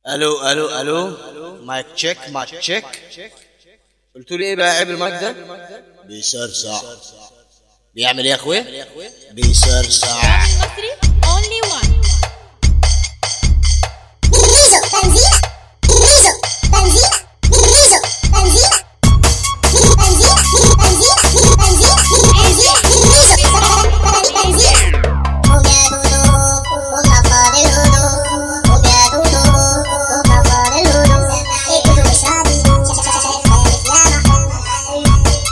الو الو الو مايك تشيك مايك تشيك قلت لي ايه بقى عيب المايك ده بيسرسع بيعمل ايه يا اخويا بيسرسع المصري only one Permiso, benzina. Permiso, benzina. Permiso, benzina. Benzina, benzina, benzina, benzina, permiso, benzina. قوم يا دودو، قوم نفض الهدوء. قوم يا دودو، قوم نفض الهدوء. الهدوء الشعبي، خالف يا محمود.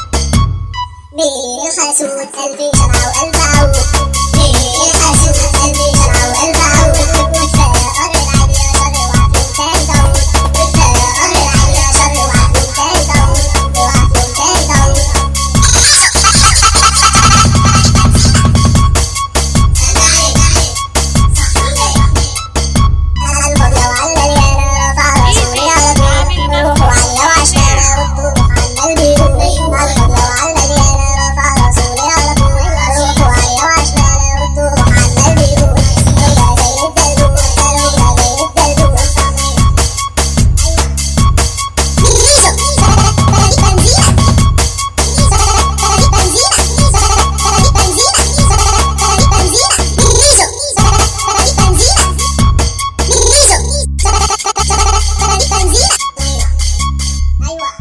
مين الحسود قلبي شمعة وقلب عود مين الحسود قلبي شمعة وقلب عود وكفاية قهر العالي يا شر وعفو تاني داود وكفاية قهر العالي يا شر وعفو تاني داود وعفو تاني داود الفاضية وعلى المليانة رفع راسولي على طول وعلى وعشانة والطوب عمال بيقول الفاضية وعلى المليانة رفع راسولي على طول وعلى وعشانة والطوب عمال بيقول لولا زي الدلدول لولا زي الدلدول بيسو بلدي بنزينة بلدي بنزينة بلدي بنزينة بلدي بنزينة بيسو بلدي بنزينة بيسو بلدي بنزينة أيوة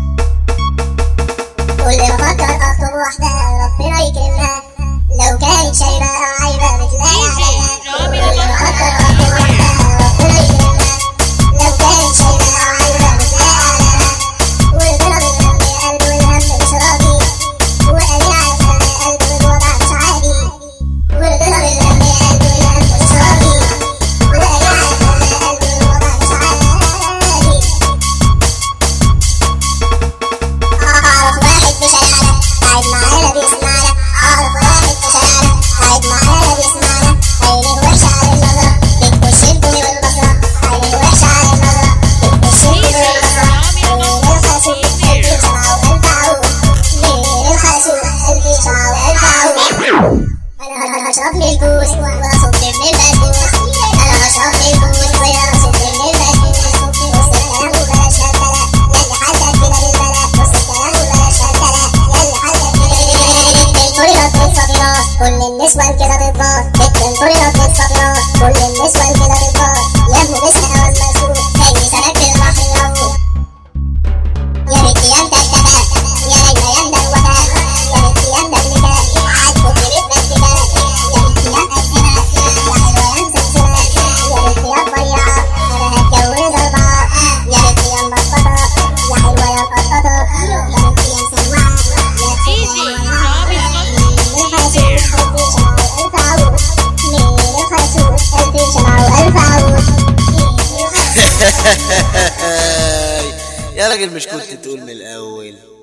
كل ما افكر اخطب واحدة ربنا يكرمها لو كانت شايبة او عايبة بتلاقي عليها كل ما افكر اخطب واحدة ربنا يكرمها لو كانت شايبة او عايبة بتلاقي عليها والغنى بالهم قلبي والهم مش راضي وقليل على الفرق قلبي والوضع مش عادي والغنى بالهم قلبي والهم مش راضي وقليل على الفرق قلبي والوضع مش عادي أعرف واحد في شارع قاعد معانا بيسمعنا أعرف واحد في شارع قاعد معانا بيسمعنا عينيه وحشة على النظرة بتخش البني والبصرة عينيه وحشة على النظرة بتخش البني والبصرة مين الخاسوق قلبي شمعة وقلب عود مين الخاسوق قلبي شمعة وقلب عود أنا هشرب لي البوس وأصب من البسبوس أنا هشرب لي البوس وأصب من البسبوس بص الكلام وبلاش هالكلام يلي حالك كده بالبلا بص الكلام وبلاش هالكلام يلي حالك كده الكوريات بالصفينات كل النسوان كده بتباص الكوريات بالصفينات كل النسوان كده بتباص يا ابني مسح أول مسؤول زي سمك في البحر يعوم يا بنتي يا مدلدلة يا نجمة يا مدوخة يا بنتي يا مدلدلة عالكوك بتمسكة يا بنتي يا مقسمة يا حلوة يا مسلسلة يا بنتي يا رفيعة أنا هتجوز أربعة يا بنتي يا مبططة يا حلوة يا مقططة يا بنتي يا مسوعة يا Easy. مين الحاسوب قلبي شمعة وألف عود مين الحاسوب قلبي شمعة وألف عود مين الحاسوب يا راجل مش كنت تقول من الاول